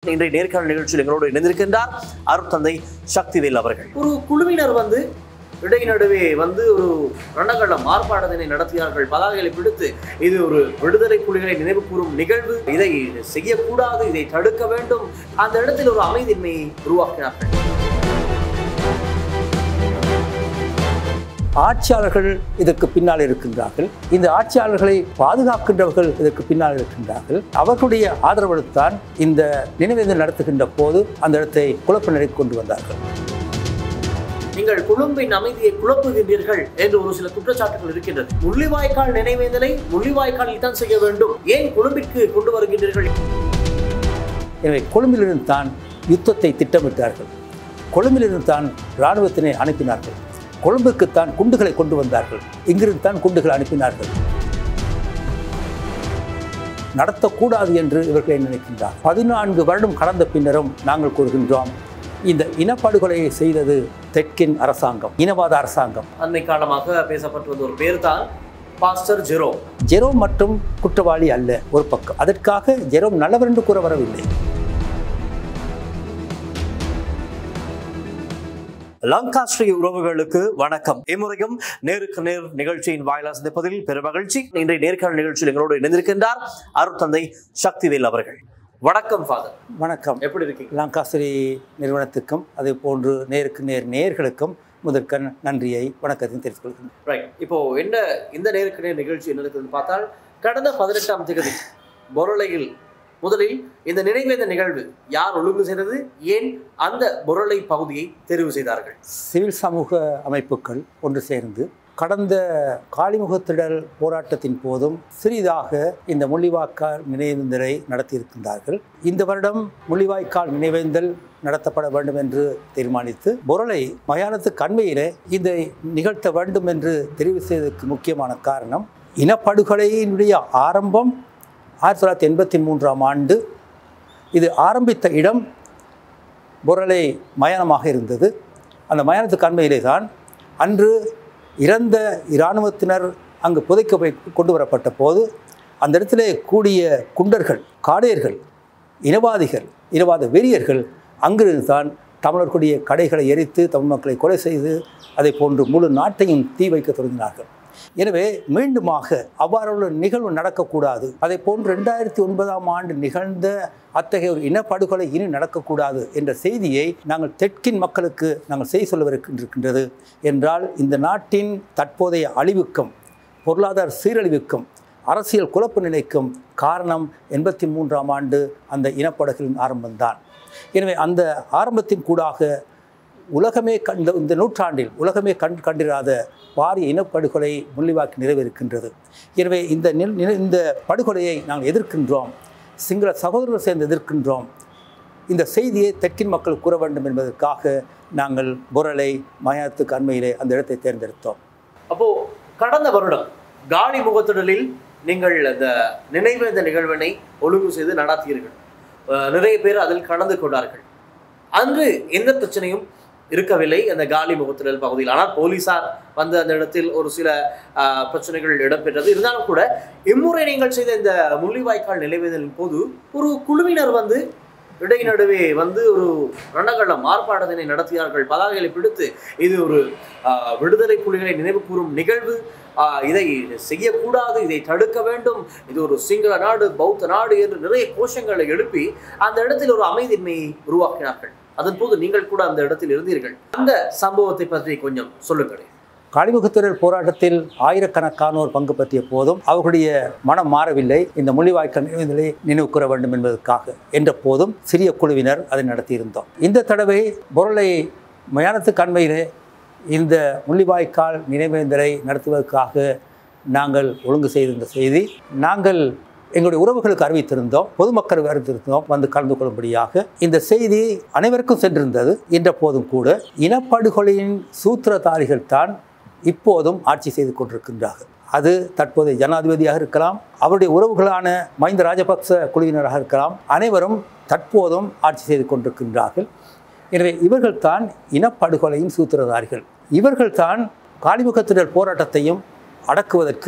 இன்றைய நேர்காணல் நிகழ்ச்சியில் எங்களோடு இணைந்திருக்கின்றார் அருட்தந்தை சக்திவேல் அவர்கள் ஒரு குழுவினர் வந்து இடைநடுவே வந்து ஒரு ரணகளம் ஆர்ப்பாட்டத்தினை நடத்தினார்கள் பதாகைகளை பிடித்து இது ஒரு விடுதலை புலிகளை நினைவு கூறும் நிகழ்வு இதை செய்யக்கூடாது இதை தடுக்க வேண்டும் அந்த இடத்தில் ஒரு அமைதியின்மையை உருவாக்கினார்கள் ஆட்சியாளர்கள் இதற்கு பின்னால் இருக்கின்றார்கள் இந்த ஆட்சியாளர்களை பாதுகாக்கின்றவர்கள் இதற்கு பின்னால் இருக்கின்றார்கள் அவர்களுடைய ஆதரவுடன் இந்த நினைவேந்தல் நடத்துகின்ற போது அந்த இடத்தை குழப்ப நிலைக்கு கொண்டு வந்தார்கள் நீங்கள் கொழும்பின் அமைதியை குழப்புகின்றீர்கள் என்று ஒரு சில குற்றச்சாட்டுகள் இருக்கின்றது முள்ளிவாய்க்கால் நினைவேந்தலை முள்ளிவாய்க்காலில் தான் செய்ய வேண்டும் ஏன் கொழும்பிற்கு கொண்டு வருகின்றீர்கள் எனவே கொழும்பிலிருந்து தான் யுத்தத்தை திட்டமிட்டார்கள் கொழும்பிலிருந்து தான் இராணுவத்தினை அனுப்பினார்கள் கொழும்புக்குத்தான் குண்டுகளை கொண்டு வந்தார்கள் இங்கிருந்து தான் குண்டுகளை அனுப்பினார்கள் நடத்தக்கூடாது என்று இவர்களை நினைக்கின்றார் பதினான்கு வருடம் கடந்த பின்னரும் நாங்கள் கூறுகின்றோம் இந்த இனப்படுகொலையை செய்தது தெற்கின் அரசாங்கம் இனவாத அரசாங்கம் அன்னை காலமாக பேசப்பட்டு வந்த ஒரு பேர் தான் பாஸ்டர் ஜெரோ ஜெரோம் மற்றும் குற்றவாளி அல்ல ஒரு பக்கம் அதற்காக ஜெரோம் நல்லவர் என்று கூற வரவில்லை லங்காஸ்ரீ உறவுகளுக்கு வணக்கம் இம்முறையும் நேருக்கு நேர் நிகழ்ச்சியின் வாயிலாக சந்திப்பதில் பெரும் மகிழ்ச்சி இன்றைய நேர்காணல் நிகழ்ச்சியில் எங்களோடு இணைந்திருக்கின்றார் அருட்தந்தை சக்திவேல் அவர்கள் வணக்கம் ஃபாதர் வணக்கம் எப்படி இருக்கீங்க லங்காசுரி நிறுவனத்துக்கும் அதே போன்று நேருக்கு நேர் நேர்களுக்கும் முதற்கண் நன்றியை வணக்கத்தையும் தெரிவித்துக் கொள்கிறேன் ரைட் இப்போ என்ன இந்த நேருக்கு நேர் நிகழ்ச்சி என்ன இருக்குதுன்னு பார்த்தால் கடந்த பதினெட்டாம் தேதி பொருளையில் முதலில் இந்த நினைவேந்த நிகழ்வு யார் ஒழுங்கு செய்தது ஏன் அந்த பொருளை பகுதியை தெரிவு செய்தார்கள் சிவில் சமூக அமைப்புகள் ஒன்று சேர்ந்து கடந்த காளிமுகத்திடல் போராட்டத்தின் போதும் சிறிதாக இந்த முள்ளிவாய்க்கால் நினைவேந்தலை நடத்தியிருக்கின்றார்கள் இந்த வருடம் முள்ளிவாய்க்கால் நினைவேந்தல் நடத்தப்பட வேண்டும் என்று தீர்மானித்து பொருளை மயானத்துக்கு அண்மையிலே இதை நிகழ்த்த வேண்டும் என்று தெரிவு செய்ததற்கு முக்கியமான காரணம் இனப்படுகொலையினுடைய ஆரம்பம் ஆயிரத்தி தொள்ளாயிரத்தி எண்பத்தி மூன்றாம் ஆண்டு இது ஆரம்பித்த இடம் பொருளை மயானமாக இருந்தது அந்த மயானத்துக்கு அண்மையிலே தான் அன்று இறந்த இராணுவத்தினர் அங்கு புதைக்க போய் கொண்டு வரப்பட்ட போது அந்த இடத்திலே கூடிய குண்டர்கள் காடையர்கள் இனவாதிகள் இனவாத வெறியர்கள் அங்கிருந்து தான் தமிழர்களுடைய கடைகளை எரித்து தமிழ் மக்களை கொலை செய்து அதை போன்று முழு நாட்டையும் தீ வைக்க தொடங்கினார்கள் எனவே மீண்டுமாக அவ்வாறுள்ள நிகழ்வு நடக்கக்கூடாது அதை போன்று ரெண்டாயிரத்தி ஒன்பதாம் ஆண்டு நிகழ்ந்த அத்தகைய ஒரு இனப்படுகொலை இனி நடக்கக்கூடாது என்ற செய்தியை நாங்கள் தெற்கின் மக்களுக்கு நாங்கள் செய்தி சொல்லவிருக்கின்றது என்றால் இந்த நாட்டின் தற்போதைய அழிவுக்கும் பொருளாதார சீரழிவுக்கும் அரசியல் குழப்ப நிலைக்கும் காரணம் எண்பத்தி மூன்றாம் ஆண்டு அந்த இனப்படுகொலின் ஆரம்பம்தான் எனவே அந்த ஆரம்பத்தின் கூடாக உலகமே கண்ட இந்த நூற்றாண்டில் உலகமே கண் கண்டிராத பாரிய இனப்படுகொலை முள்ளிவாக்கி நிறைவேறுக்கின்றது எனவே இந்த நில் நில- இந்த படுகொலையை நாங்கள் எதிர்க்கின்றோம் சிங்கள சகோதரர்கள் சேர்ந்து எதிர்க்கின்றோம் இந்த செய்தியை தெற்கின் மக்கள் கூற வேண்டும் என்பதற்காக நாங்கள் பொருளை மயானத்துக்கு அண்மையிலே அந்த இடத்தை தேர்ந்தெடுத்தோம் அப்போ கடந்த வருடம் காலி முகத்திடலில் நீங்கள் அந்த நினைவேந்த நிகழ்வினை ஒழுங்கு செய்து நடத்தியீர்கள் அஹ் நிறைய பேர் அதில் கலந்து கொண்டார்கள் அன்று எந்த பிரச்சனையும் இருக்கவில்லை அந்த காலி முகத்திடல் பகுதியில் ஆனால் போலீசார் வந்து அந்த இடத்தில் ஒரு சில அஹ், பிரச்சனைகள் இடம்பெற்றது இருந்தாலும் கூட இம்முறை நீங்கள் செய்த இந்த முள்ளிவாய்க்கால் நினைவேந்தலின் போது ஒரு குழுவினர் வந்து இடைநடுவே வந்து ஒரு ரணகளம் ஆர்ப்பாட்டத்தினை நடத்தினார்கள் பதாகைகளை பிடித்து இது ஒரு ஆஹ், விடுதலை புலிகளை நினைவு கூறும் நிகழ்வு ஆஹ், இதை செய்யக்கூடாது இதை தடுக்க வேண்டும் இது ஒரு சிங்கள நாடு பௌத்த நாடு என்று நிறைய கோஷங்களை எழுப்பி அந்த இடத்தில் ஒரு அமைதியின்மையை உருவாக்கினார்கள் அதன் போது நீங்கள் கூட அந்த இடத்தில் இருந்தீர்கள் அந்த சம்பவத்தை பற்றி கொஞ்சம் சொல்லுங்களேன் காளிமுகத்தினர் போராட்டத்தில் ஆயிரக்கணக்கானோர் பங்கு பற்றிய போதும் அவர்களுடைய மனம் மாறவில்லை இந்த முள்ளிவாய்க்கால் நினைவுகளை நினைவு கூற வேண்டும் என்பதற்காக என்ற போதும் சிறிய குழுவினர் அதை நடத்தியிருந்தோம் இந்த தடவை பொருளை மயானத்துக்கு அண்மையிலே இந்த முள்ளிவாய்க்கால் நினைவேந்தலை நடத்துவதற்காக நாங்கள் ஒழுங்கு செய்திருந்த செய்தி நாங்கள் எங்களுடைய உறவுகளுக்கு அறிவித்திருந்தோம் பொதுமக்கள் அறிவித்திருந்தோம் வந்து கலந்து கொள்ளும்படியாக இந்த செய்தி அனைவருக்கும் சென்றிருந்தது என்ற போதும் கூட இனப்படுகொலையின் சூத்திரதாரிகள் தான் இப்போதும் ஆட்சி செய்து கொண்டிருக்கின்றார்கள் அது தற்போதைய ஜனாதிபதியாக இருக்கலாம் அவருடைய உறவுகளான மஹிந்த ராஜபக்ச குழுவினராக இருக்கலாம் அனைவரும் தற்போதும் ஆட்சி செய்து கொண்டிருக்கின்றார்கள் எனவே இவர்கள்தான் இனப்படுகொலையின் சூத்திரதாரிகள் இவர்கள்தான் காலிமுகத்தினர் போராட்டத்தையும் அடக்குவதற்கு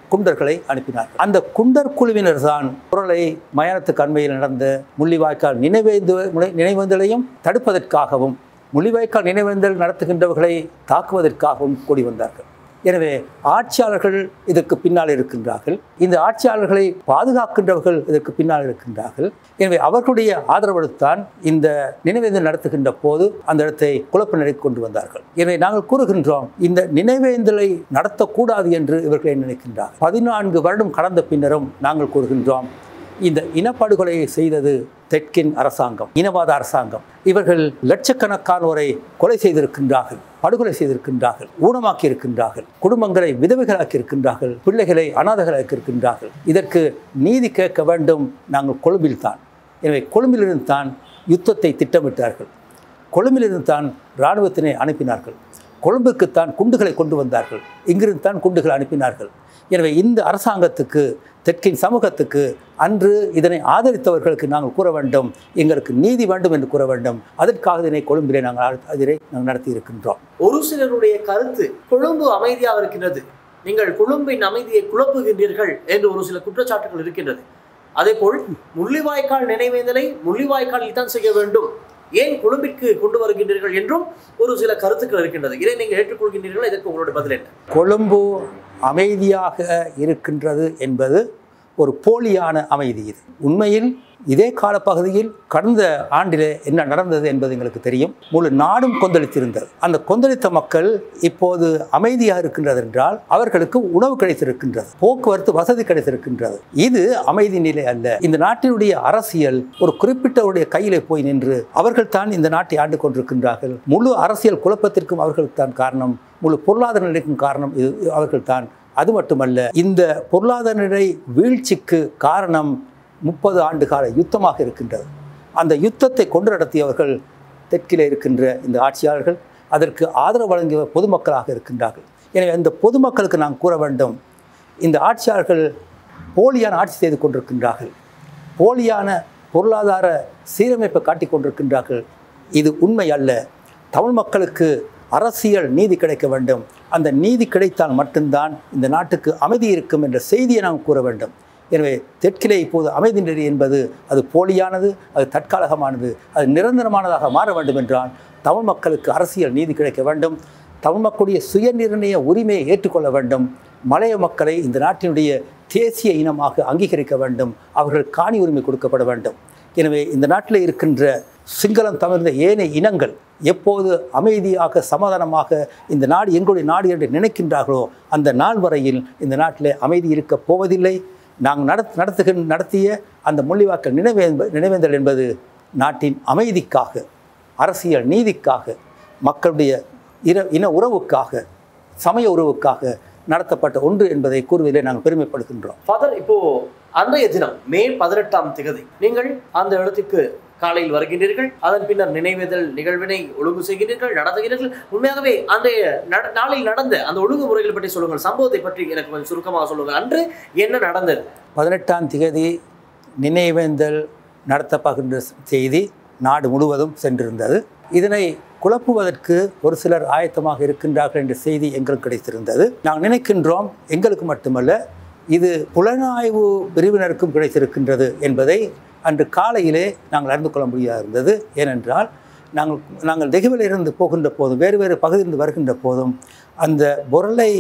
குண்டர்களை அனுப்பினார்கள் அந்த குண்டர் குழுவினர் தான் குரலை மயானத்துக்கு அண்மையில் நடந்த முள்ளிவாய்க்கால் நினைவேந்து நினைவேந்தலையும் தடுப்பதற்காகவும் முள்ளிவாய்க்கால் நினைவேந்தல் நடத்துகின்றவர்களை தாக்குவதற்காகவும் கூடி வந்தார்கள் எனவே ஆட்சியாளர்கள் இதற்கு பின்னால் இருக்கின்றார்கள் இந்த ஆட்சியாளர்களை பாதுகாக்கின்றவர்கள் இதற்கு பின்னால் இருக்கின்றார்கள் எனவே அவர்களுடைய ஆதரவோடுத்தான் இந்த நினைவேந்தல் நடத்துகின்ற போது அந்த இடத்தை குழப்ப நிலைக்கு கொண்டு வந்தார்கள் எனவே நாங்கள் கூறுகின்றோம் இந்த நினைவேந்தலை நடத்தக்கூடாது என்று இவர்களை நினைக்கின்றார்கள் பதினான்கு வருடம் கடந்த பின்னரும் நாங்கள் கூறுகின்றோம் இந்த இனப்படுகொலையை செய்தது தெற்கின் அரசாங்கம் இனவாத அரசாங்கம் இவர்கள் லட்சக்கணக்கானோரை கொலை செய்திருக்கின்றார்கள் படுகொலை செய்திருக்கின்றார்கள் ஊனமாக்கி இருக்கின்றார்கள் குடும்பங்களை விதவைகளாக்கி இருக்கின்றார்கள் பிள்ளைகளை அனாதைகளாக்கி இருக்கின்றார்கள் இதற்கு நீதி கேட்க வேண்டும் நாங்கள் கொழும்பில் தான் எனவே கொழும்பிலிருந்து தான் யுத்தத்தை திட்டமிட்டார்கள் கொழும்பிலிருந்து தான் இராணுவத்தினை அனுப்பினார்கள் கொழும்புக்குத்தான் குண்டுகளை கொண்டு வந்தார்கள் இங்கிருந்து தான் குண்டுகளை அனுப்பினார்கள் எனவே இந்த அரசாங்கத்துக்கு தெற்கின் சமூகத்துக்கு அன்று இதனை ஆதரித்தவர்களுக்கு நாங்கள் கூற வேண்டும் எங்களுக்கு நீதி வேண்டும் என்று கூற வேண்டும் அதற்காக இதனை கொழும்பிலே நாங்கள் இதனை நாங்கள் நடத்தி இருக்கின்றோம் ஒரு சிலருடைய கருத்து கொழும்பு அமைதியாக இருக்கின்றது நீங்கள் கொழும்பின் அமைதியை குழப்புகின்றீர்கள் என்று ஒரு சில குற்றச்சாட்டுகள் இருக்கின்றது அதேபோல் முள்ளிவாய்க்கால் நினைவேந்தலை முள்ளிவாய்க்காலில் தான் செய்ய வேண்டும் ஏன் கொழும்பிற்கு கொண்டு வருகின்றீர்கள் என்றும் ஒரு சில கருத்துக்கள் இருக்கின்றது இதை நீங்கள் ஏற்றுக்கொள்கின்றீர்கள் இதற்கு உங்களுடைய பதில் என்ன கொழும்பு அமைதியாக இருக்கின்றது என்பது ஒரு போலியான அமைதி இது உண்மையில் இதே காலப்பகுதியில் கடந்த ஆண்டிலே என்ன நடந்தது என்பது எங்களுக்கு தெரியும் முழு நாடும் கொந்தளித்திருந்தது அந்த கொந்தளித்த மக்கள் இப்போது அமைதியாக இருக்கின்றது என்றால் அவர்களுக்கு உணவு கிடைத்திருக்கின்றது போக்குவரத்து வசதி கிடைத்திருக்கின்றது இது அமைதி நிலை அல்ல இந்த நாட்டினுடைய அரசியல் ஒரு குறிப்பிட்டவருடைய கையிலே போய் நின்று அவர்கள் தான் இந்த நாட்டை ஆண்டு கொண்டிருக்கின்றார்கள் முழு அரசியல் குழப்பத்திற்கும் அவர்களுக்கு தான் காரணம் முழு பொருளாதார நிலைக்கும் காரணம் இது அவர்கள்தான் அது மட்டுமல்ல இந்த பொருளாதார நிலை வீழ்ச்சிக்கு காரணம் முப்பது ஆண்டு கால யுத்தமாக இருக்கின்றது அந்த யுத்தத்தை கொண்டு நடத்தியவர்கள் தெற்கிலே இருக்கின்ற இந்த ஆட்சியாளர்கள் அதற்கு ஆதரவு வழங்கிய பொதுமக்களாக இருக்கின்றார்கள் எனவே அந்த பொதுமக்களுக்கு நாம் கூற வேண்டும் இந்த ஆட்சியாளர்கள் போலியான ஆட்சி செய்து கொண்டிருக்கின்றார்கள் போலியான பொருளாதார சீரமைப்பை காட்டிக் கொண்டிருக்கின்றார்கள் இது உண்மை அல்ல தமிழ் மக்களுக்கு அரசியல் நீதி கிடைக்க வேண்டும் அந்த நீதி கிடைத்தால் மட்டும்தான் இந்த நாட்டுக்கு அமைதி இருக்கும் என்ற செய்தியை நாம் கூற வேண்டும் எனவே தெற்கிலே இப்போது அமைதி நெறி என்பது அது போலியானது அது தற்காலிகமானது அது நிரந்தரமானதாக மாற வேண்டும் என்றால் தமிழ் மக்களுக்கு அரசியல் நீதி கிடைக்க வேண்டும் தமிழ் மக்களுடைய சுயநிர்ணய உரிமையை ஏற்றுக்கொள்ள வேண்டும் மலைய மக்களை இந்த நாட்டினுடைய தேசிய இனமாக அங்கீகரிக்க வேண்டும் அவர்கள் காணி உரிமை கொடுக்கப்பட வேண்டும் எனவே இந்த நாட்டில் இருக்கின்ற சிங்களம் தமிழ்ந்த ஏனைய இனங்கள் எப்போது அமைதியாக சமாதானமாக இந்த நாடு எங்களுடைய நாடு என்று நினைக்கின்றார்களோ அந்த நாள் வரையில் இந்த நாட்டில் அமைதி இருக்கப் போவதில்லை நாங்கள் நடத் நடத்துகிற நடத்திய அந்த முள்ளிவாக்கல் நினைவே நினைவேந்தல் என்பது நாட்டின் அமைதிக்காக அரசியல் நீதிக்காக மக்களுடைய இன இன உறவுக்காக சமய உறவுக்காக நடத்தப்பட்ட ஒன்று என்பதை கூறுவதிலே நாங்கள் பெருமைப்படுகின்றோம் ஃபாதர் இப்போ அன்றைய தினம் மே பதினெட்டாம் திகதி நீங்கள் அந்த இடத்துக்கு காலையில் வருகின்றீர்கள் அதன் பின்னர் நினைவேதல் நிகழ்வினை ஒழுங்கு செய்கிறீர்கள் நடத்துகிறீர்கள் உண்மையாகவே அன்றைய நட- நாளில் நடந்த அந்த ஒழுங்குமுறைகள் பற்றி சொல்லுங்கள் சம்பவத்தை பற்றி எனக்கு கொஞ்சம் சுருக்கமாக சொல்லுங்கள் அன்று என்ன நடந்தது பதினெட்டாம் திகதி நினைவேந்தல் நடத்தப்படுகின்ற செய்தி நாடு முழுவதும் சென்றிருந்தது இதனை குழப்புவதற்கு ஒரு சிலர் ஆயத்தமாக இருக்கின்றார்கள் என்ற செய்தி எங்களுக்கு கிடைத்திருந்தது நாங்கள் நினைக்கின்றோம் எங்களுக்கு மட்டுமல்ல இது புலனாய்வு பிரிவினருக்கும் கிடைத்திருக்கின்றது என்பதை அன்று காலையிலே நாங்கள் அறிந்து கொள்ள முடியாது இருந்தது ஏனென்றால் நாங்கள் நாங்கள் தெகுவிலிருந்து போகின்ற போதும் வேறு வேறு பகுதியிலிருந்து வருகின்ற போதும் அந்த பொருளை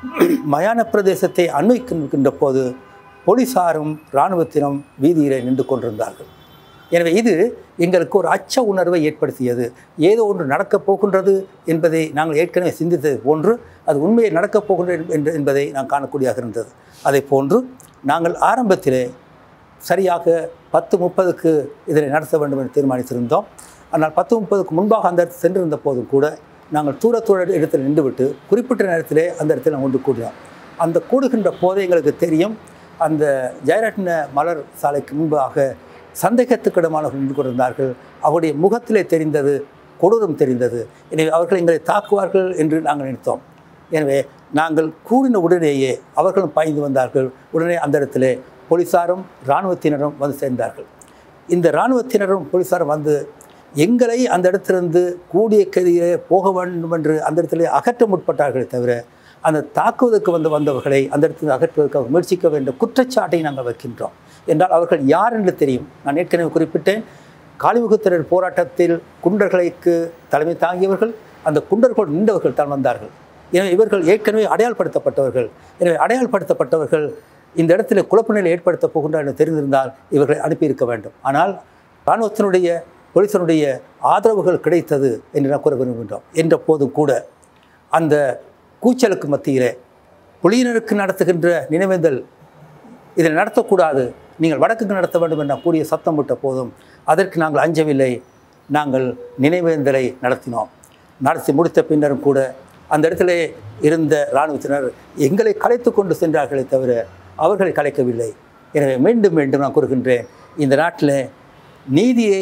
மயான பிரதேசத்தை அண்மைக்கின்ற போது போலீசாரும் இராணுவத்தினம் வீதியிலே நின்று கொண்டிருந்தார்கள் எனவே இது எங்களுக்கு ஒரு அச்ச உணர்வை ஏற்படுத்தியது ஏதோ ஒன்று நடக்கப் போகின்றது என்பதை நாங்கள் ஏற்கனவே சிந்தித்தது போன்று அது உண்மையை நடக்கப் போகின்றது என்று என்பதை நாம் காணக்கூடியதாக இருந்தது அதை போன்று நாங்கள் ஆரம்பத்திலே சரியாக பத்து முப்பதுக்கு இதனை நடத்த வேண்டும் என்று தீர்மானித்திருந்தோம் ஆனால் பத்து முப்பதுக்கு முன்பாக அந்த இடத்தில் சென்றிருந்த போதும் கூட நாங்கள் தூர தூர இடத்தில் நின்றுவிட்டு குறிப்பிட்ட நேரத்திலே அந்த இடத்தில் நாம் ஒன்று கூடினோம் அந்த கூடுகின்ற போதே எங்களுக்கு தெரியும் அந்த ஜெயரட்ன மலர் சாலைக்கு முன்பாக சந்தேகத்துக்கிடமானவர்கள் நின்று கொண்டிருந்தார்கள் அவருடைய முகத்திலே தெரிந்தது கொடூரம் தெரிந்தது எனவே அவர்கள் எங்களை தாக்குவார்கள் என்று நாங்கள் நினைத்தோம் எனவே நாங்கள் கூடின உடனேயே அவர்களும் பாய்ந்து வந்தார்கள் உடனே அந்த இடத்திலே போலீசாரும் இராணுவத்தினரும் வந்து சேர்ந்தார்கள் இந்த இராணுவத்தினரும் போலீசாரும் வந்து எங்களை அந்த இடத்திலிருந்து கூடிய கதியிலே போக வேண்டும் என்று அந்த இடத்திலே அகற்ற முற்பட்டார்களே தவிர அந்த தாக்குவதற்கு வந்து வந்தவர்களை அந்த இடத்தில் அகற்றுவதற்காக முயற்சிக்க வேண்டும் குற்றச்சாட்டை நாங்கள் வைக்கின்றோம் என்றால் அவர்கள் யார் என்று தெரியும் நான் ஏற்கனவே குறிப்பிட்டேன் காளிமுகத்தினர் போராட்டத்தில் குண்டர்களுக்கு தலைமை தாங்கியவர்கள் அந்த குண்டர்கள் நின்றவர்கள் தான் வந்தார்கள் எனவே இவர்கள் ஏற்கனவே அடையாளப்படுத்தப்பட்டவர்கள் எனவே அடையாளப்படுத்தப்பட்டவர்கள் இந்த இடத்துல குழப்ப நிலை ஏற்படுத்தப் போகின்றார் என்று தெரிந்திருந்தால் இவர்களை அனுப்பியிருக்க வேண்டும் ஆனால் இராணுவத்தினுடைய போலீசனுடைய ஆதரவுகள் கிடைத்தது என்று நான் கூற விரும்புகின்றோம் என்ற போதும் கூட அந்த கூச்சலுக்கு மத்தியிலே புலியினருக்கு நடத்துகின்ற நினைவேந்தல் இதை நடத்தக்கூடாது நீங்கள் வடக்குக்கு நடத்த வேண்டும் என்று நான் கூறிய சத்தம் விட்ட போதும் அதற்கு நாங்கள் அஞ்சவில்லை நாங்கள் நினைவேந்தலை நடத்தினோம் நடத்தி முடித்த பின்னரும் கூட அந்த இடத்துல இருந்த இராணுவத்தினர் எங்களை கலைத்து கொண்டு சென்றார்களே தவிர அவர்களை கலைக்கவில்லை எனவே மீண்டும் மீண்டும் நான் கூறுகின்றேன் இந்த நாட்டில் நீதியை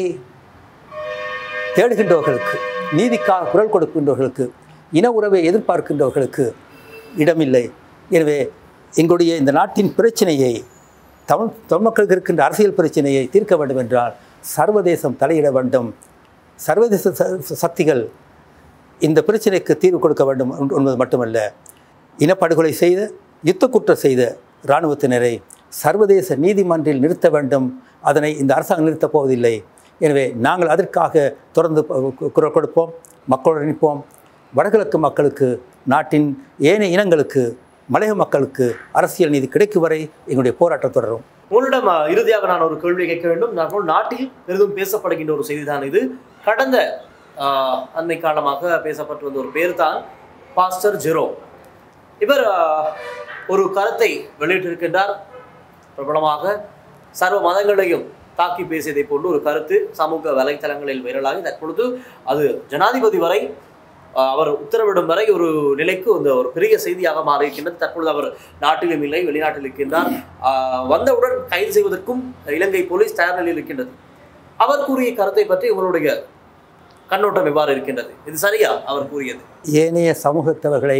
தேடுகின்றவர்களுக்கு நீதிக்காக குரல் கொடுக்கின்றவர்களுக்கு இன உறவை எதிர்பார்க்கின்றவர்களுக்கு இடமில்லை எனவே எங்களுடைய இந்த நாட்டின் பிரச்சனையை தமிழ் தமிழ் மக்களுக்கு இருக்கின்ற அரசியல் பிரச்சனையை தீர்க்க வேண்டும் என்றால் சர்வதேசம் தலையிட வேண்டும் சர்வதேச ச- சக்திகள் இந்த பிரச்சனைக்கு தீர்வு கொடுக்க வேண்டும் என்பது மட்டுமல்ல இனப்படுகொலை செய்த யுத்த குற்றம் செய்த இராணுவத்தினரை சர்வதேச நீதிமன்றில் நிறுத்த வேண்டும் அதனை இந்த அரசாங்கம் நிறுத்தப் போவதில்லை எனவே நாங்கள் அதற்காக தொடர்ந்து ப- குரல் கொடுப்போம் மக்களுடன் நிற்போம் வடகிழக்கு மக்களுக்கு நாட்டின் ஏனைய இனங்களுக்கு மலைய மக்களுக்கு அரசியல் நீதி கிடைக்கும் வரை எங்களுடைய போராட்டம் தொடரும் உங்களிடம் அஹ், இறுதியாக நான் ஒரு கேள்வி கேட்க வேண்டும் நம்ம நாட்டில் பெரிதும் பேசப்படுகின்ற ஒரு செய்திதான் இது கடந்த அஹ், அண்மை காலமாக பேசப்பட்டு வந்த ஒரு பேர் தான் பாஸ்டர் ஜெரோ இவர் அஹ், ஒரு கருத்தை வெளியிட்டிருக்கின்றார் பிரபலமாக சர்வ மதங்களையும் தாக்கி பேசியதை போன்று ஒரு கருத்து சமூக வலைத்தளங்களில் வைரலாகி தற்பொழுது அது ஜனாதிபதி வரை அஹ், அவர் உத்தரவிடும் வரை ஒரு நிலைக்கு அந்த ஒரு பெரிய செய்தியாக மாறியிருக்கின்றது தற்பொழுது அவர் நாட்டிலும் இல்லை வெளிநாட்டில் இருக்கின்றார் ஆஹ் வந்தவுடன் கைது செய்வதற்கும் இலங்கை போலீஸ் தயார் நிலையில் இருக்கின்றது அவர் கூறிய கருத்தை பற்றி உங்களுடைய கண்ணோட்டம் எவ்வாறு இருக்கின்றது இது சரியா அவர் கூறியது ஏனைய சமூகத்தவர்களை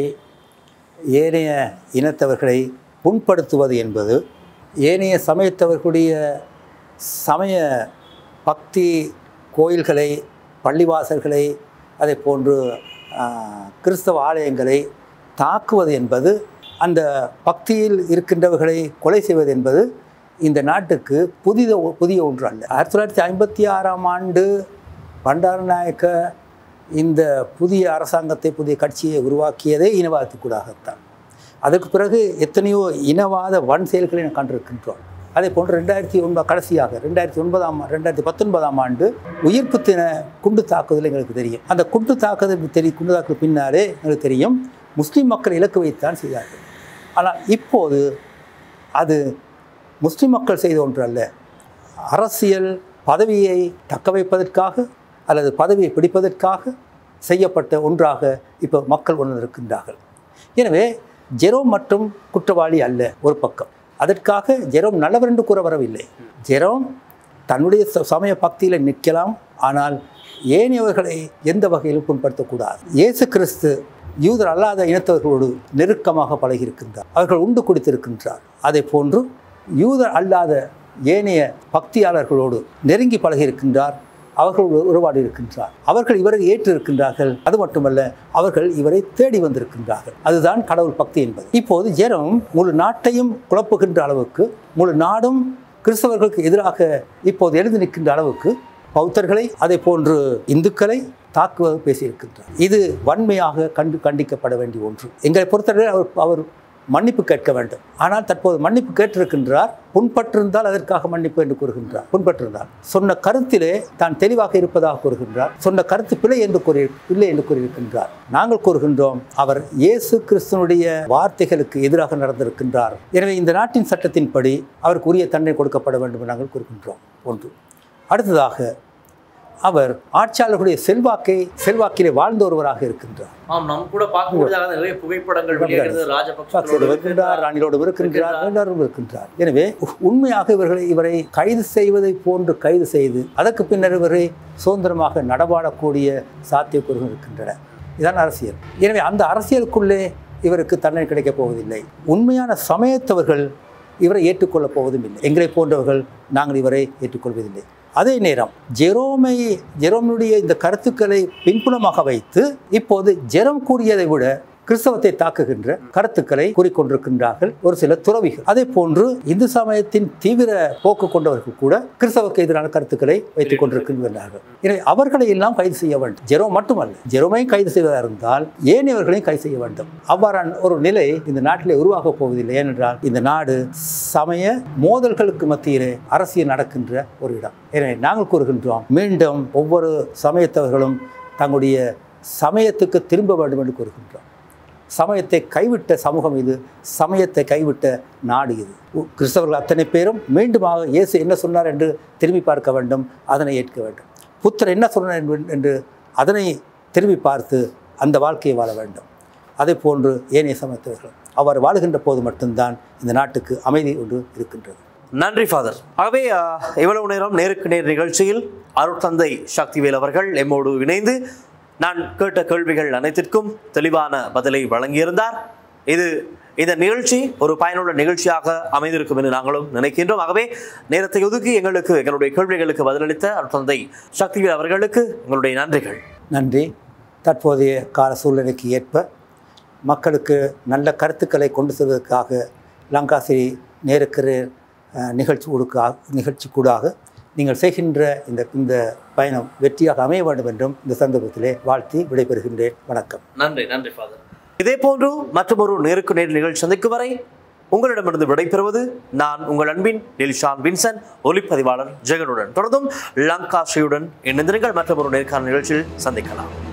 ஏனைய இனத்தவர்களை புண்படுத்துவது என்பது ஏனைய சமயத்தவர்களுடைய சமய பக்தி கோயில்களை பள்ளிவாசல்களை அதை போன்று ஆ, கிறிஸ்தவ ஆலயங்களை தாக்குவது என்பது அந்த பக்தியில் இருக்கின்றவர்களை கொலை செய்வது என்பது இந்த நாட்டுக்கு புதித புதிய ஒன்று அல்ல ஆயிரத்தி தொள்ளாயிரத்தி ஐம்பத்தி ஆறாம் ஆண்டு பண்டாரநாயக்க இந்த புதிய அரசாங்கத்தை புதிய கட்சியை உருவாக்கியதே இனவாதத்துக்கூடாகத்தான் அதற்கு பிறகு எத்தனையோ இனவாத வன் செயல்களை நாம் கண்டிருக்கின்றோம் அதே போன்று ரெண்டாயிரத்தி ஒன்பது கடைசியாக ரெண்டாயிரத்தி ஒன்பதாம் ரெண்டாயிரத்தி பத்தொன்பதாம் ஆண்டு உயிர்ப்பு தின குண்டு தாக்குதல் எங்களுக்கு தெரியும் அந்த குண்டு தாக்குதல் தெரியும் குண்டு தாக்குதல் பின்னாலே எங்களுக்கு தெரியும் முஸ்லீம் மக்கள் இலக்கு வைத்தான் செய்தார்கள் ஆனால் இப்போது அது முஸ்லிம் மக்கள் செய்த ஒன்று அல்ல அரசியல் பதவியை தக்க வைப்பதற்காக அல்லது பதவியை பிடிப்பதற்காக செய்யப்பட்ட ஒன்றாக இப்போ மக்கள் உணர்ந்திருக்கின்றார்கள் எனவே ஜெரோம் மற்றும் குற்றவாளி அல்ல ஒரு பக்கம் அதற்காக ஜெரோம் நல்லவர் என்று கூற வரவில்லை ஜெரோம் தன்னுடைய ச- சமய பக்தியில் நிற்கலாம் ஆனால் ஏனையவர்களை எந்த வகையிலும் புண்படுத்தக்கூடாது இயேசு கிறிஸ்து யூதர் அல்லாத இனத்தவர்களோடு நெருக்கமாக பழகியிருக்கின்றார் அவர்கள் உண்டு குடித்திருக்கின்றார் அதே போன்று யூதர் அல்லாத ஏனைய பக்தியாளர்களோடு நெருங்கி பழகியிருக்கின்றார் அவர்களோடு உறவாடி இருக்கின்றார் அவர்கள் இவரை ஏற்று இருக்கின்றார்கள் அது மட்டுமல்ல அவர்கள் இவரை தேடி வந்திருக்கின்றார்கள் அதுதான் கடவுள் பக்தி என்பது இப்போது ஜெரம் முழு நாட்டையும் குழப்புகின்ற அளவுக்கு முழு நாடும் கிறிஸ்தவர்களுக்கு எதிராக இப்போது எழுந்து நிற்கின்ற அளவுக்கு பௌத்தர்களை அதே போன்று இந்துக்களை தாக்குவது பேசியிருக்கின்றார் இது வன்மையாக கண்டு கண்டிக்கப்பட வேண்டிய ஒன்று எங்களை பொறுத்தவரை அவர் அவர் மன்னிப்பு கேட்க வேண்டும் ஆனால் தற்போது மன்னிப்பு கேட்டிருக்கின்றார் புண்பட்டிருந்தால் அதற்காக மன்னிப்பு என்று கூறுகின்றார் புண்பட்டிருந்தால் சொன்ன கருத்திலே தான் தெளிவாக இருப்பதாக கூறுகின்றார் சொன்ன கருத்து பிழை என்று கூறி இல்லை என்று கூறியிருக்கின்றார் நாங்கள் கூறுகின்றோம் அவர் இயேசு கிறிஸ்துவனுடைய வார்த்தைகளுக்கு எதிராக நடந்திருக்கின்றார் எனவே இந்த நாட்டின் சட்டத்தின்படி அவருக்கு உரிய தண்டனை கொடுக்கப்பட வேண்டும் என்று நாங்கள் கூறுகின்றோம் ஒன்று அடுத்ததாக அவர் ஆட்சியாளர்களுடைய செல்வாக்கை செல்வாக்கிலே வாழ்ந்த ஒருவராக இருக்கின்றார் ஆம் நாம் கூட பார்க்கக்கூடியதாக நிறைய புகைப்படங்கள் வெளியாகிறது ராஜபக்சோடு இருக்கின்றார் ராணிலோடும் இருக்கின்றார் எல்லாரும் இருக்கின்றார் எனவே உண்மையாக இவர்களை இவரை கைது செய்வதை போன்று கைது செய்து அதற்கு பின்னர் இவரை சுதந்திரமாக நடமாடக்கூடிய சாத்தியக்கூறுகள் இருக்கின்றன இதுதான் அரசியல் எனவே அந்த அரசியலுக்குள்ளே இவருக்கு தண்டனை கிடைக்கப் போவதில்லை உண்மையான சமயத்தவர்கள் இவரை ஏற்றுக்கொள்ளப் போவதும் இல்லை எங்களை போன்றவர்கள் நாங்கள் இவரை ஏற்றுக்கொள்வதில்லை அதே நேரம் ஜெரோமை ஜெரோமுடைய இந்த கருத்துக்களை பின்புலமாக வைத்து இப்போது ஜெரோம் கூறியதை விட கிறிஸ்தவத்தை தாக்குகின்ற கருத்துக்களை கூறிக்கொண்டிருக்கின்றார்கள் ஒரு சில துறவிகள் அதே போன்று இந்து சமயத்தின் தீவிர போக்கு கொண்டவர்கள் கூட கிறிஸ்தவருக்கு எதிரான கருத்துக்களை வைத்துக் கொண்டிருக்கின்றார்கள் எனவே அவர்களை எல்லாம் கைது செய்ய வேண்டும் ஜெரோ மட்டுமல்ல ஜெரோமையும் கைது செய்வதாக இருந்தால் ஏனையவர்களையும் கைது செய்ய வேண்டும் அவ்வாறான ஒரு நிலை இந்த நாட்டிலே உருவாகப் போவதில்லை ஏனென்றால் இந்த நாடு சமய மோதல்களுக்கு மத்தியிலே அரசியல் நடக்கின்ற ஒரு இடம் எனவே நாங்கள் கூறுகின்றோம் மீண்டும் ஒவ்வொரு சமயத்தவர்களும் தங்களுடைய சமயத்துக்கு திரும்ப வேண்டும் என்று கூறுகின்றோம் சமயத்தை கைவிட்ட சமூகம் இது சமயத்தை கைவிட்ட நாடு இது உ- கிறிஸ்தவர்கள் அத்தனை பேரும் மீண்டுமாக இயேசு என்ன சொன்னார் என்று திரும்பி பார்க்க வேண்டும் அதனை ஏற்க வேண்டும் புத்தர் என்ன சொன்னார் என்று- என்று அதனை திரும்பி பார்த்து அந்த வாழ்க்கையை வாழ வேண்டும் அதே போன்று ஏனைய சமயத்தவர்கள் அவர் வாழுகின்ற போது மட்டும்தான் இந்த நாட்டுக்கு அமைதி ஒன்று இருக்கின்றது நன்றி ஃபாதர் ஆகவே அஹ், இவ்வளவு நேரம் நேருக்கு நேர் நிகழ்ச்சியில் அருட்தந்தை சக்திவேல் அவர்கள் எம்மோடு இணைந்து நான் கேட்ட கேள்விகள் அனைத்திற்கும் தெளிவான பதிலை வழங்கியிருந்தார் இது இந்த நிகழ்ச்சி ஒரு பயனுள்ள நிகழ்ச்சியாக அமைந்திருக்கும் என்று நாங்களும் நினைக்கின்றோம் ஆகவே நேரத்தை ஒதுக்கி எங்களுக்கு எங்களுடைய கேள்விகளுக்கு பதிலளித்த அருட்தந்தை சக்திவேல் அவர்களுக்கு எங்களுடைய நன்றிகள் நன்றி தற்போதைய கால சூழ்நிலைக்கு ஏற்ப மக்களுக்கு நல்ல கருத்துக்களை கொண்டு செல்வதற்காக லங்காசிரி நேருக்கு நிகழ்ச்சி கொடுக்கா நிகழ்ச்சி கூடாக நீங்கள் செய்கின்ற இந்த இந்த பயணம் வெற்றியாக அமைய வேண்டும் என்றும் இந்த சந்தர்ப்பத்திலே வாழ்த்தி விடைபெறுகின்றேன் வணக்கம் நன்றி நன்றி ஃபாதர் இதே போன்று மற்றொரு நேருக்கு நேர் நிகழ்ச்சி சந்திக்கும் வரை உங்களிடமிருந்து விடைபெறுவது நான் உங்கள் அன்பின் நில்ஷான் வின்சன் ஒலிப்பதிவாளர் ஜெகனுடன் தொடர்ந்தும் லங்கா ஸ்ரீயுடன் இணைந்திருங்கள் மற்றொரு நேர்காணல் நிகழ்ச்சியில் சந்திக்கலாம்